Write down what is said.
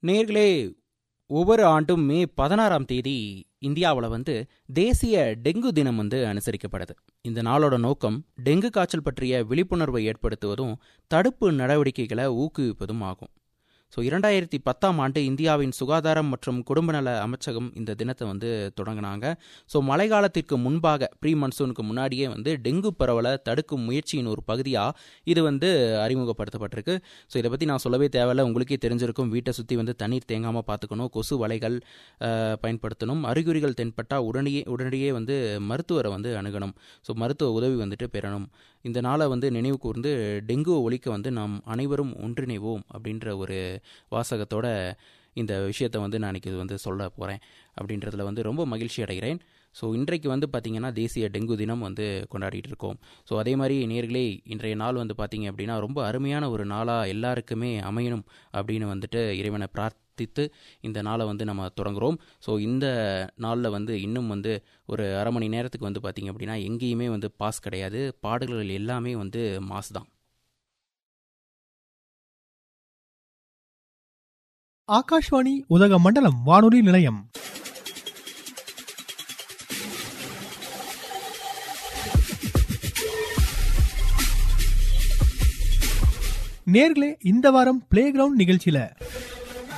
நேர்களே ஒவ்வொரு ஆண்டும் மே பதினாறாம் தேதி இந்தியாவில் வந்து தேசிய டெங்கு தினம் வந்து அனுசரிக்கப்படுது இந்த நாளோட நோக்கம் டெங்கு காய்ச்சல் பற்றிய விழிப்புணர்வை ஏற்படுத்துவதும் தடுப்பு நடவடிக்கைகளை ஊக்குவிப்பதும் ஆகும் ஸோ இரண்டாயிரத்தி பத்தாம் ஆண்டு இந்தியாவின் சுகாதாரம் மற்றும் குடும்ப நல அமைச்சகம் இந்த தினத்தை வந்து தொடங்கினாங்க ஸோ மழைக்காலத்திற்கு முன்பாக ப்ரீ மன்சூனுக்கு முன்னாடியே வந்து டெங்கு பரவலை தடுக்கும் முயற்சியின் ஒரு பகுதியாக இது வந்து அறிமுகப்படுத்தப்பட்டிருக்கு ஸோ இதை பற்றி நான் சொல்லவே தேவையில்ல உங்களுக்கே தெரிஞ்சிருக்கும் வீட்டை சுற்றி வந்து தண்ணீர் தேங்காமல் பார்த்துக்கணும் கொசு வலைகள் அஹ், பயன்படுத்தணும் அறிகுறிகள் தென்பட்டால் உடனே உடனடியே வந்து மருத்துவரை வந்து அணுகணும் ஸோ மருத்துவ உதவி வந்துட்டு பெறணும் இந்த நாளை வந்து நினைவு கூர்ந்து டெங்கு ஒழிக்க வந்து நாம் அனைவரும் ஒன்றிணைவோம் அப்படின்ற ஒரு வாசகத்தோட இந்த விஷயத்தை வந்து நான் இன்னைக்கு வந்து சொல்ல போகிறேன் அப்படின்றதுல வந்து ரொம்ப மகிழ்ச்சி அடைகிறேன் ஸோ இன்றைக்கு வந்து பார்த்திங்கன்னா தேசிய டெங்கு தினம் வந்து கொண்டாடிட்டு இருக்கோம் ஸோ அதே மாதிரி நேர்களே இன்றைய நாள் வந்து பார்த்திங்க அப்படின்னா ரொம்ப அருமையான ஒரு நாளாக எல்லாருக்குமே அமையணும் அப்படின்னு வந்துட்டு இறைவனை பிரார்த்தித்து இந்த நாளை வந்து நம்ம தொடங்குறோம் ஸோ இந்த நாளில் வந்து இன்னும் வந்து ஒரு அரை மணி நேரத்துக்கு வந்து பார்த்திங்க அப்படின்னா எங்கேயுமே வந்து பாஸ் கிடையாது பாடல்கள் எல்லாமே வந்து மாஸ் தான் ஆகாஷ்வாணி உதகமண்டலம் வானொலி நிலையம் நேர்களே இந்த வாரம் பிளே கிரவுண்ட் நிகழ்ச்சியில